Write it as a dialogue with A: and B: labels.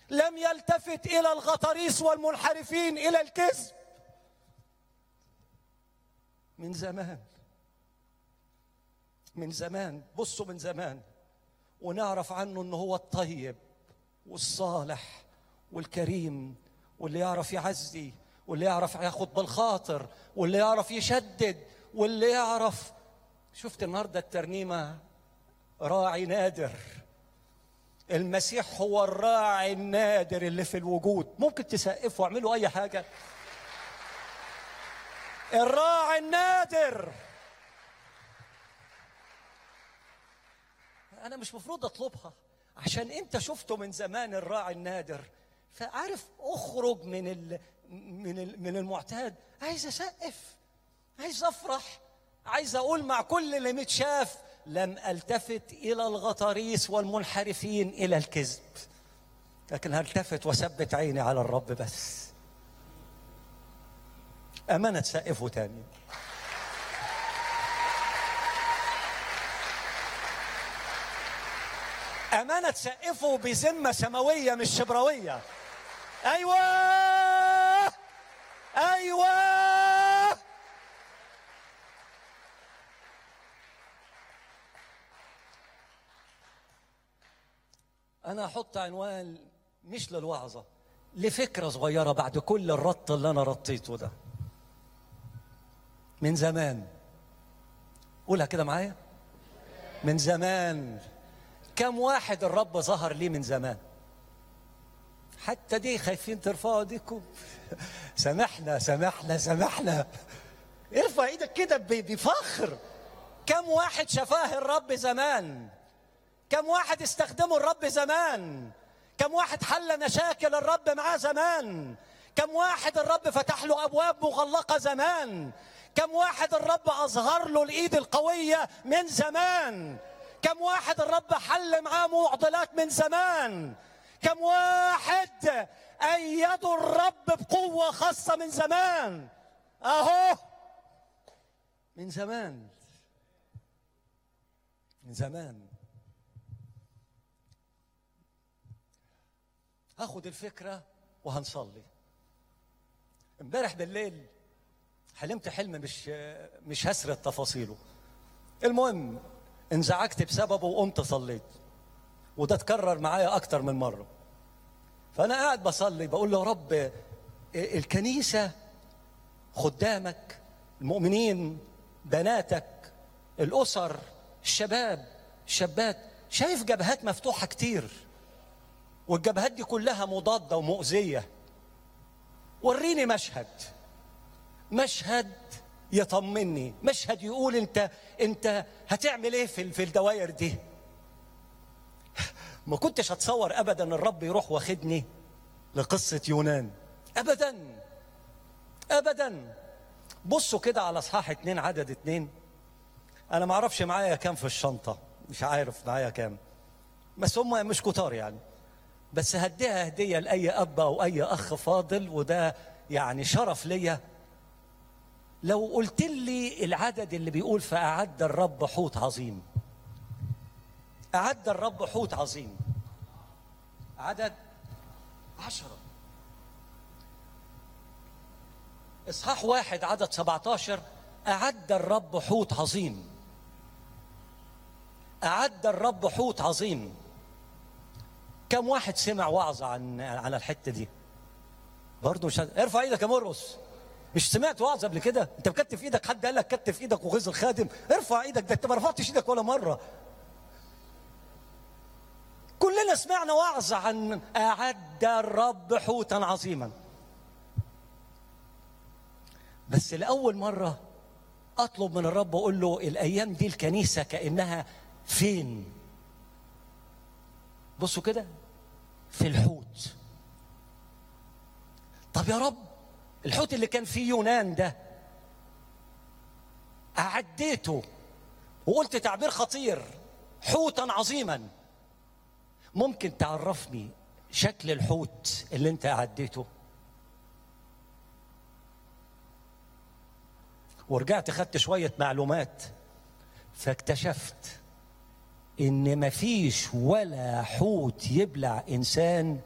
A: لم يلتفت الى الغطاريس والمنحرفين الى الكذب من زمان من زمان بصوا من زمان ونعرف عنه انه هو الطيب والصالح والكريم واللي يعرف يعزي واللي يعرف ياخد بالخاطر واللي يعرف يشدد واللي يعرف شفت النهارده الترنيمه راعي نادر المسيح هو الراعي النادر اللي في الوجود ممكن تسقفوا واعملوا اي حاجه الراعي النادر انا مش مفروض اطلبها عشان انت شفته من زمان الراعي النادر فعارف اخرج من ال من ال من المعتاد عايز اسقف عايز افرح عايز اقول مع كل اللي متشاف لم التفت الى الغطاريس والمنحرفين الى الكذب لكن هلتفت وثبت عيني على الرب بس امانه تسقفوا تاني أمانة تسقفوا بذمة سماوية مش شبراوية أيوة أيوة أنا أحط عنوان مش للوعظة لفكرة صغيرة بعد كل الرط اللي أنا رطيته ده من زمان قولها كده معايا من زمان كم واحد الرب ظهر ليه من زمان حتى دي خايفين ترفعوا ايديكم سامحنا سامحنا سامحنا ارفع ايدك كده ب- بفخر كم واحد شفاه الرب زمان كم واحد استخدمه الرب زمان كم واحد حل مشاكل الرب معاه زمان كم واحد الرب فتح له ابواب مغلقه زمان كم واحد الرب اظهر له الايد القويه من زمان كم واحد الرب حل معاه معضلات من زمان كم واحد ايده الرب بقوه خاصه من زمان اهو من زمان من زمان هاخد الفكره وهنصلي امبارح بالليل حلمت حلم مش مش هسرد تفاصيله المهم انزعجت بسببه وقمت صليت وده اتكرر معايا اكتر من مره فانا قاعد بصلي بقول له يا رب الكنيسه خدامك المؤمنين بناتك الاسر الشباب الشابات شايف جبهات مفتوحه كتير والجبهات دي كلها مضاده ومؤذيه وريني مشهد مشهد يطمني مشهد يقول انت انت هتعمل ايه في في الدوائر دي ما كنتش اتصور ابدا الرب يروح واخدني لقصه يونان ابدا ابدا بصوا كده على اصحاح اتنين عدد اتنين انا ما اعرفش معايا كام في الشنطه مش عارف معايا كام بس هم مش كتار يعني بس هديها هديه لاي اب او اي اخ فاضل وده يعني شرف ليا لو قلت لي العدد اللي بيقول فأعد الرب حوت عظيم أعد الرب حوت عظيم عدد عشرة إصحاح واحد عدد 17 أعد الرب حوت عظيم أعد الرب حوت عظيم كم واحد سمع وعظة عن على الحتة دي برضه مش هت... ارفع ايدك يا مرقص مش سمعت وعظ قبل كده انت مكتف ايدك حد قال لك كتف ايدك وغيظ الخادم ارفع ايدك ده انت ما رفعتش ايدك ولا مره كلنا سمعنا وعظ عن اعد الرب حوتا عظيما بس لاول مره اطلب من الرب واقول له الايام دي الكنيسه كانها فين بصوا كده في الحوت طب يا رب الحوت اللي كان فيه يونان ده أعديته وقلت تعبير خطير حوتا عظيما ممكن تعرفني شكل الحوت اللي انت أعديته ورجعت خدت شوية معلومات فاكتشفت ان مفيش ولا حوت يبلع انسان